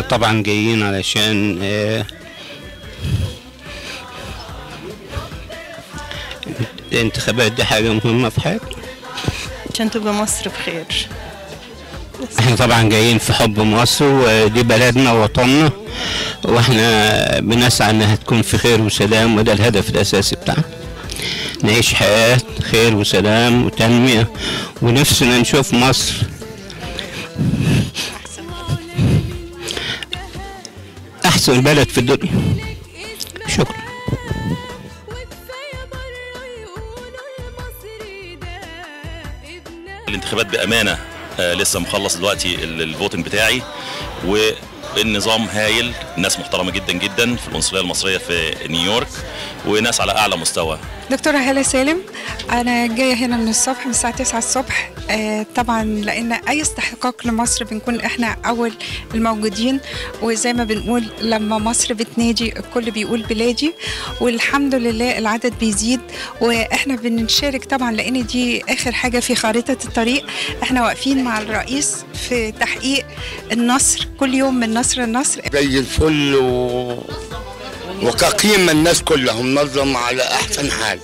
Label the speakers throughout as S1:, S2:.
S1: طبعا جايين علشان آه، الانتخابات دي حاجة مهمة في حياتنا
S2: عشان تبقى مصر بخير
S1: احنا طبعا جايين في حب مصر ودي بلدنا ووطننا واحنا بنسعى انها تكون في خير وسلام وده الهدف الاساسي بتاعنا نعيش حياة خير وسلام وتنمية ونفسنا نشوف مصر احسن بلد في الدنيا شكرا
S3: وكفايه بره يقولوا المصري ده ابن
S4: الانتخابات بامانه آه لسه مخلص دلوقتي ال- الفوتنج بتاعي والنظام هايل ناس محترمه جدا جدا في القنصليه المصريه في نيويورك وناس على اعلى مستوى
S5: دكتورة هالة سالم أنا جاية هنا من الصبح من الساعة 9 الصبح آه طبعا لأن أي استحقاق لمصر بنكون إحنا أول الموجودين وزي ما بنقول لما مصر بتنادي الكل بيقول بلادي والحمد لله العدد بيزيد وإحنا بنشارك طبعا لأن دي آخر حاجة في خارطة الطريق إحنا واقفين مع الرئيس في تحقيق النصر كل يوم من نصر لنصر
S6: زي الفل و... وكقيمة الناس كلها منظم على أحسن حال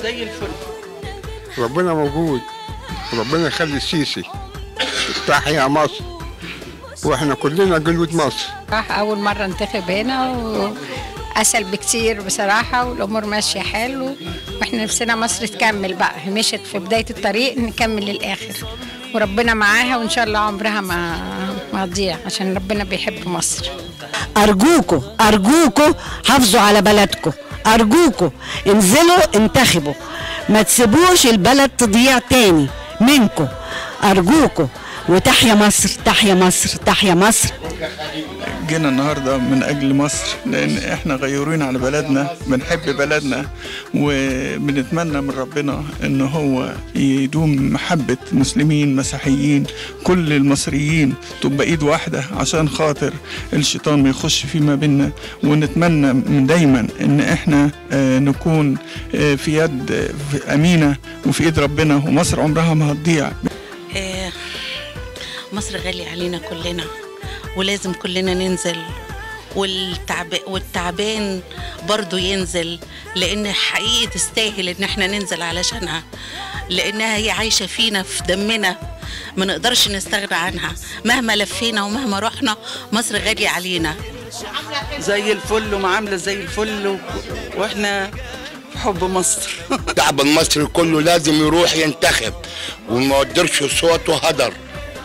S7: ربنا موجود ربنا يخلي السيسي تحيا مصر واحنا كلنا جنود مصر
S8: صراحة أول مرة انتخب هنا وأسهل بكتير بصراحة والأمور ماشية حلو وإحنا نفسنا مصر تكمل بقى مشت في بداية الطريق نكمل للآخر وربنا معاها وإن شاء الله عمرها ما ما تضيع عشان ربنا بيحب مصر
S9: أرجوكوا أرجوكوا حافظوا على بلدكم أرجوكوا انزلوا انتخبوا ما تسيبوش البلد تضيع تاني منكم أرجوكوا وتحيا مصر تحيا مصر تحيا مصر
S10: جينا النهارده من اجل مصر لان احنا غيورين على بلدنا بنحب بلدنا وبنتمنى من ربنا ان هو يدوم محبه مسلمين مسيحيين كل المصريين تبقى ايد واحده عشان خاطر الشيطان ما يخش فيما بيننا ونتمنى من دايما ان احنا آه، نكون آه، في يد آه، امينه وفي ايد ربنا ومصر عمرها ما هتضيع
S2: آه، مصر غالية علينا كلنا ولازم كلنا ننزل والتعب والتعبان برضو ينزل لان حقيقي تستاهل ان احنا ننزل علشانها لانها هي عايشه فينا في دمنا ما نقدرش نستغنى عنها مهما لفينا ومهما رحنا مصر غاليه علينا
S11: زي الفل ومعامله زي الفل و... واحنا في حب مصر
S6: الشعب المصري كله لازم يروح ينتخب وما يقدرش صوته هدر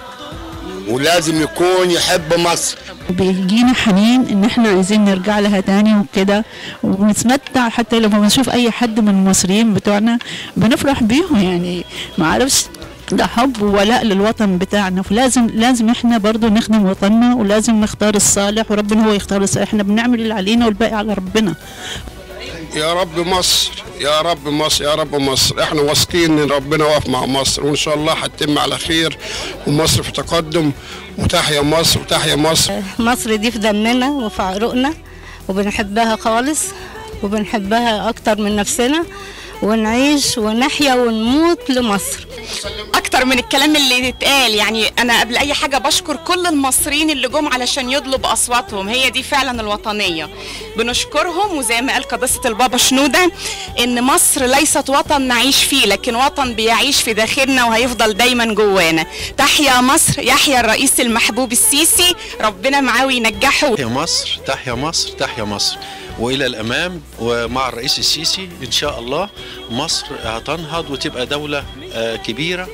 S6: ولازم يكون يحب مصر
S12: بيجينا حنين ان احنا عايزين نرجع لها تاني وكده وبنتمتع حتى لما بنشوف اي حد من المصريين بتوعنا بنفرح بيهم يعني ما اعرفش ده حب وولاء للوطن بتاعنا فلازم لازم احنا برضو نخدم وطننا ولازم نختار الصالح وربنا هو يختار الصالح احنا بنعمل اللي علينا والباقي على ربنا
S7: يا رب مصر يا رب مصر يا رب مصر احنا واثقين ان ربنا واقف مع مصر وان شاء الله هتتم على خير ومصر في تقدم وتحيا مصر وتحيا مصر
S5: مصر دي في دمنا وفي عروقنا وبنحبها خالص وبنحبها أكتر من نفسنا ونعيش ونحيا ونموت لمصر
S13: اكتر من الكلام اللي اتقال يعني انا قبل اي حاجه بشكر كل المصريين اللي جم علشان يطلب اصواتهم هي دي فعلا الوطنيه بنشكرهم وزي ما قال قداسه البابا شنوده ان مصر ليست وطن نعيش فيه لكن وطن بيعيش في داخلنا وهيفضل دايما جوانا تحيا مصر يحيا الرئيس المحبوب السيسي ربنا معاه وينجحه
S14: تحيا مصر تحيا مصر تحيا مصر والى الامام ومع الرئيس السيسي ان شاء الله مصر هتنهض وتبقى دوله آه، كبيره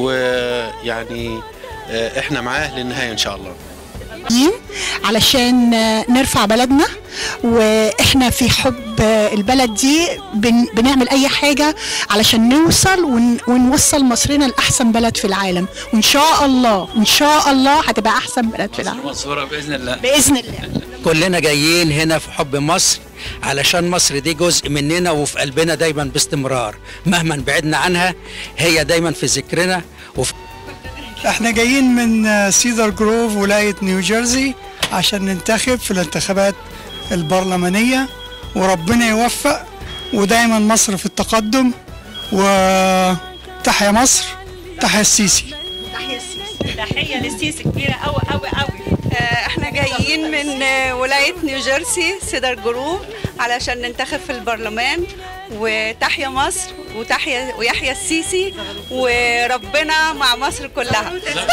S14: ويعني آه، احنا معاه للنهايه ان شاء الله
S15: جايين علشان نرفع بلدنا واحنا في حب البلد دي بن بنعمل اي حاجه علشان نوصل ون ونوصل مصرنا لاحسن بلد في العالم وان شاء الله ان شاء الله هتبقى احسن بلد في العالم
S16: منصورة بإذن الله
S15: باذن الله
S16: كلنا جايين هنا في حب مصر علشان مصر دي جزء مننا وفي قلبنا دايما باستمرار مهما بعدنا عنها هي دايما في ذكرنا وفي
S17: احنا جايين من سيدر جروف ولاية نيوجيرسي عشان ننتخب في الانتخابات البرلمانية وربنا يوفق ودايما مصر في التقدم وتحيا مصر تحيا السيسي
S18: تحية السيسي تحية للسيسي كبيرة قوي قوي قوي احنا جايين من ولاية نيوجيرسي سيدر جروب علشان ننتخب في البرلمان وتحيا مصر وتحيا ويحيى السيسي وربنا مع مصر كلها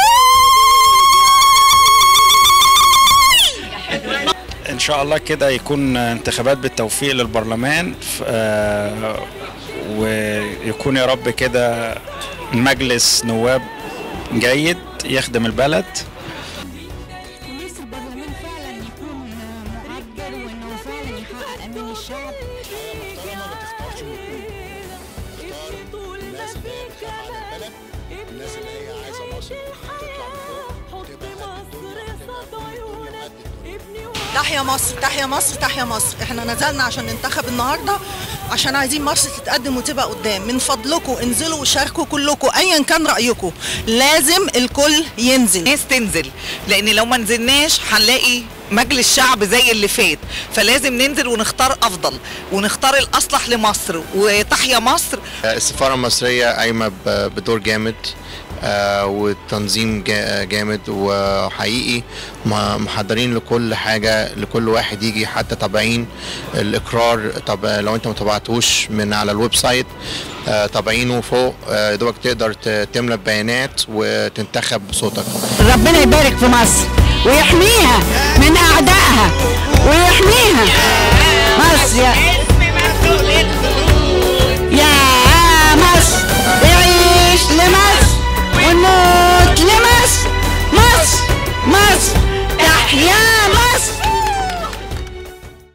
S19: ان شاء الله كده يكون انتخابات بالتوفيق للبرلمان ف- آه، ويكون يا رب كده مجلس نواب جيد يخدم البلد
S20: تحيا مصر تحيا مصر تحيا مصر احنا نزلنا عشان ننتخب النهارده عشان عايزين مصر تتقدم وتبقى قدام من فضلكم انزلوا وشاركوا كلكم ايا كان رايكم لازم الكل ينزل
S21: الناس تنزل لان لو ما نزلناش هنلاقي مجلس شعب زي اللي فات فلازم ننزل ونختار افضل ونختار الاصلح لمصر وتحيا مصر
S22: السفارة المصرية قايمة ب- بدور جامد آه، والتنظيم جا- جامد وحقيقي م- محضرين لكل حاجة لكل واحد يجي حتى طابعين الإقرار طب لو أنت ما طبعتوش من على الويب سايت آه، طابعينه فوق آه، يا دوبك تقدر ت- تملى البيانات وتنتخب بصوتك
S9: ربنا يبارك في مصر ويحميها من أعدائها ويحميها